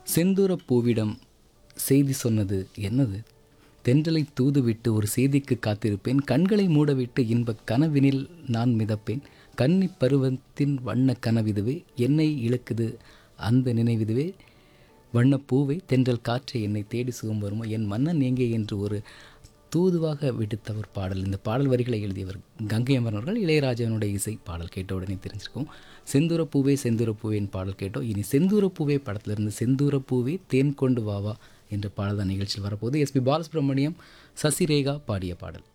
செந்தூர பூவிடம் செய்தி சொன்னது என்னது தென்றலை தூதுவிட்டு ஒரு செய்திக்கு காத்திருப்பேன் கண்களை மூடவிட்டு இன்பக் கனவினில் நான் மிதப்பேன் கன்னி பருவத்தின் வண்ண கனவிதுவே என்னை இழுக்குது அந்த நினைவிதுவே வண்ணப்பூவை தென்றல் காற்றை என்னை தேடி சுகம் வருமோ என் மன்னன் எங்கே என்று ஒரு தூதுவாக விடுத்த ஒரு பாடல் இந்த பாடல் வரிகளை எழுதியவர் கங்கை அமரன் அவர்கள் இளையராஜாவினுடைய இசை பாடல் கேட்ட உடனே தெரிஞ்சிருக்கும் செந்தூர பூவே செந்தூர பூவேன் பாடல் கேட்டோம் இனி செந்தூர பூவே படத்திலிருந்து செந்தூர பூவே தேன் கொண்டு வாவா என்ற பாடல் தான் நிகழ்ச்சியில் வரப்போகுது எஸ்பி பாலசுப்ரமணியம் சசிரேகா பாடிய பாடல்